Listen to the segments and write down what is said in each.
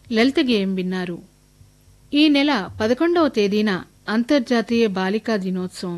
లలిత గేయం విన్నారు ఈ నెల పదకొండవ తేదీన అంతర్జాతీయ బాలికా దినోత్సవం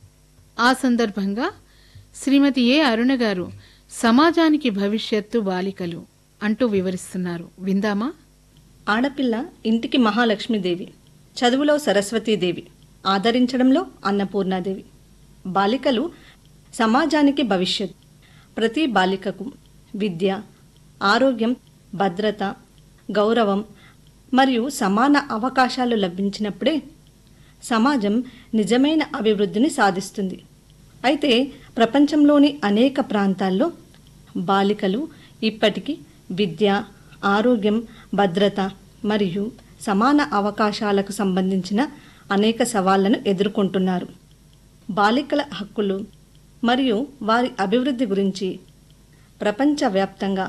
ఆ సందర్భంగా శ్రీమతి ఏ అరుణ గారు సమాజానికి భవిష్యత్తు బాలికలు అంటూ వివరిస్తున్నారు విందామా ఆడపిల్ల ఇంటికి మహాలక్ష్మీదేవి చదువులో సరస్వతీదేవి ఆదరించడంలో అన్నపూర్ణాదేవి బాలికలు సమాజానికి భవిష్యత్ ప్రతి బాలికకు విద్య ఆరోగ్యం భద్రత గౌరవం మరియు సమాన అవకాశాలు లభించినప్పుడే సమాజం నిజమైన అభివృద్ధిని సాధిస్తుంది అయితే ప్రపంచంలోని అనేక ప్రాంతాల్లో బాలికలు ఇప్పటికీ విద్య ఆరోగ్యం భద్రత మరియు సమాన అవకాశాలకు సంబంధించిన అనేక సవాళ్లను ఎదుర్కొంటున్నారు బాలికల హక్కులు మరియు వారి అభివృద్ధి గురించి ప్రపంచవ్యాప్తంగా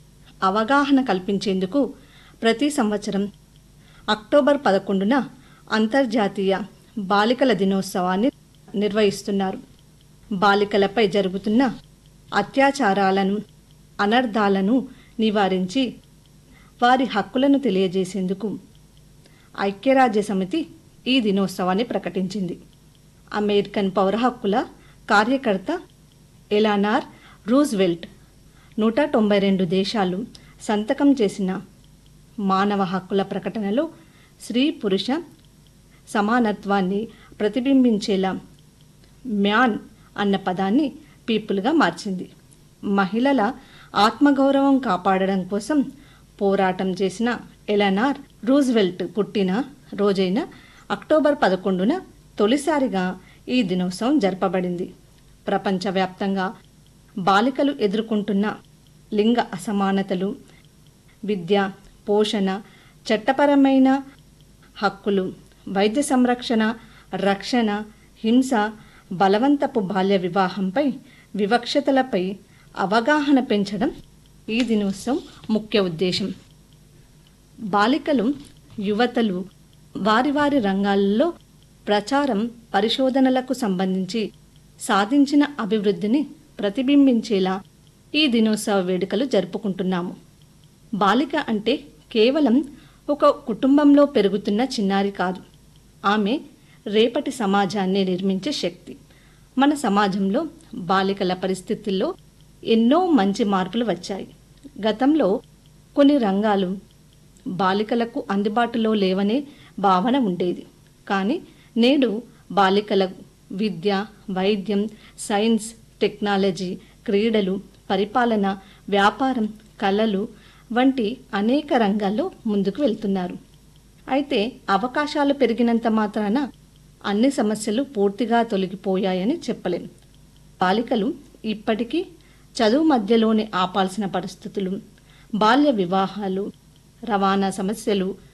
అవగాహన కల్పించేందుకు ప్రతి సంవత్సరం అక్టోబర్ పదకొండున అంతర్జాతీయ బాలికల దినోత్సవాన్ని నిర్వహిస్తున్నారు బాలికలపై జరుగుతున్న అత్యాచారాలను అనర్థాలను నివారించి వారి హక్కులను తెలియజేసేందుకు ఐక్యరాజ్య సమితి ఈ దినోత్సవాన్ని ప్రకటించింది అమెరికన్ పౌర హక్కుల కార్యకర్త ఎలానార్ రూజ్వెల్ట్ నూట తొంభై రెండు దేశాలు సంతకం చేసిన మానవ హక్కుల ప్రకటనలో స్త్రీ పురుష సమానత్వాన్ని ప్రతిబింబించేలా మ్యాన్ అన్న పదాన్ని పీపుల్గా మార్చింది మహిళల ఆత్మగౌరవం కాపాడడం కోసం పోరాటం చేసిన ఎలనార్ రూజ్వెల్ట్ పుట్టిన రోజైన అక్టోబర్ పదకొండున తొలిసారిగా ఈ దినోత్సవం జరపబడింది ప్రపంచవ్యాప్తంగా బాలికలు ఎదుర్కొంటున్న లింగ అసమానతలు విద్య పోషణ చట్టపరమైన హక్కులు వైద్య సంరక్షణ రక్షణ హింస బలవంతపు బాల్య వివాహంపై వివక్షతలపై అవగాహన పెంచడం ఈ దినోత్సవం ముఖ్య ఉద్దేశం బాలికలు యువతలు వారి వారి రంగాల్లో ప్రచారం పరిశోధనలకు సంబంధించి సాధించిన అభివృద్ధిని ప్రతిబింబించేలా ఈ దినోత్సవ వేడుకలు జరుపుకుంటున్నాము బాలిక అంటే కేవలం ఒక కుటుంబంలో పెరుగుతున్న చిన్నారి కాదు ఆమె రేపటి సమాజాన్ని నిర్మించే శక్తి మన సమాజంలో బాలికల పరిస్థితుల్లో ఎన్నో మంచి మార్పులు వచ్చాయి గతంలో కొన్ని రంగాలు బాలికలకు అందుబాటులో లేవనే భావన ఉండేది కానీ నేడు బాలికల విద్య వైద్యం సైన్స్ టెక్నాలజీ క్రీడలు పరిపాలన వ్యాపారం కళలు వంటి అనేక రంగాల్లో ముందుకు వెళ్తున్నారు అయితే అవకాశాలు పెరిగినంత మాత్రాన అన్ని సమస్యలు పూర్తిగా తొలగిపోయాయని చెప్పలేం బాలికలు ఇప్పటికీ చదువు మధ్యలోనే ఆపాల్సిన పరిస్థితులు బాల్య వివాహాలు రవాణా సమస్యలు